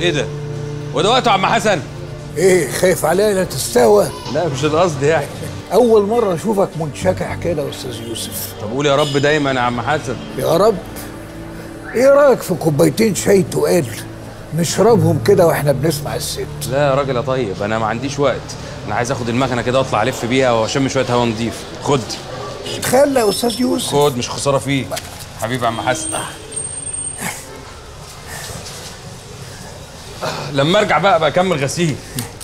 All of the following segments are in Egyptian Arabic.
ايه ده وده وقته يا عم حسن ايه خايف عليا لا تستهوى لا مش القصد يعني اول مره اشوفك منشكح كده يا استاذ يوسف طب قول يا رب دايما يا عم حسن يا رب ايه رايك في كوبايتين شاي تقال نشربهم كده واحنا بنسمع الست لا يا راجل يا طيب انا ما عنديش وقت انا عايز اخد المكنه كده واطلع الف بيها واشم شويه هوا نضيف خد تخلى يا استاذ يوسف خد مش خساره فيه حبيبي يا عم حسن لما ارجع بقى بكمل غسيل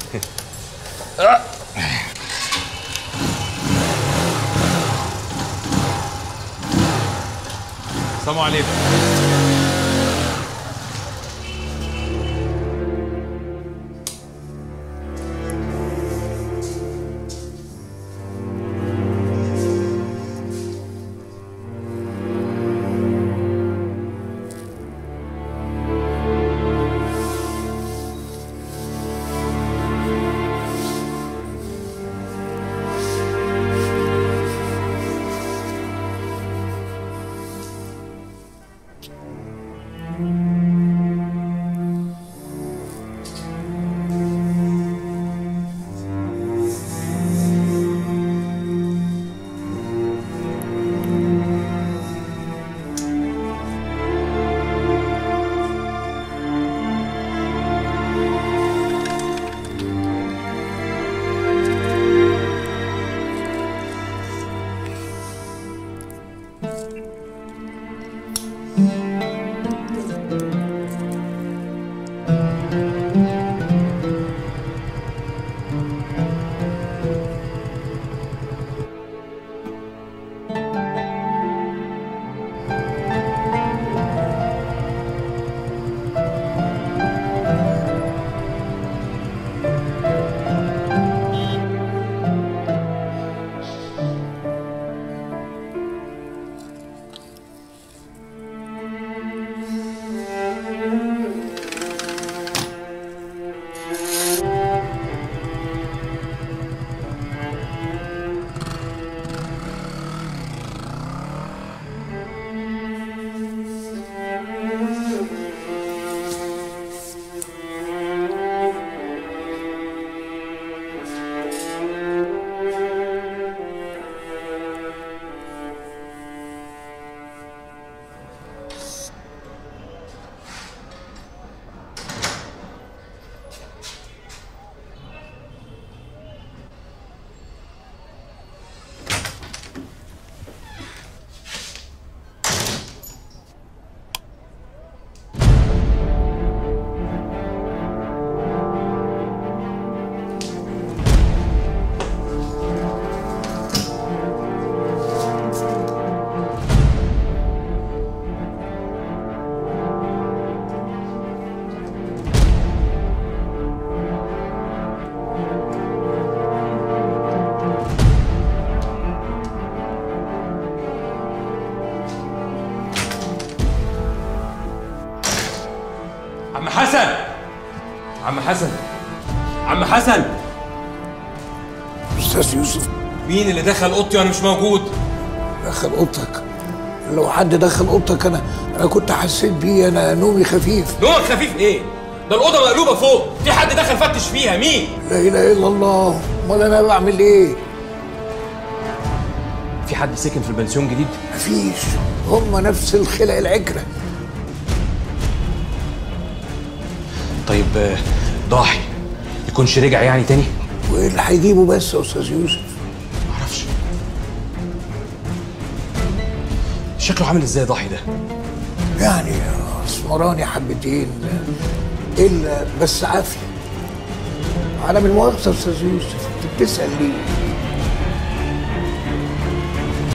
السلام عليكم عم حسن عم حسن عم حسن استاذ يوسف مين اللي دخل اوضتي وانا مش موجود دخل اوضتك لو حد دخل اوضتك انا انا كنت حسيت بيه انا نومي خفيف نومك خفيف ايه ده الاوضه مقلوبه فوق في حد دخل فتش فيها مين لا اله الا الله امال انا بعمل ايه في حد ساكن في البنسيون جديد مفيش هم نفس الخلق العكره طيب آه، ضاحي يكونش رجع يعني تاني وايه اللي هيجيبه بس يا استاذ يوسف معرفش شكله عامل ازاي ضاحي ده يعني اسمراني حبتين الا بس عافيه على من مؤاخذه يا استاذ يوسف انت بتسال ليه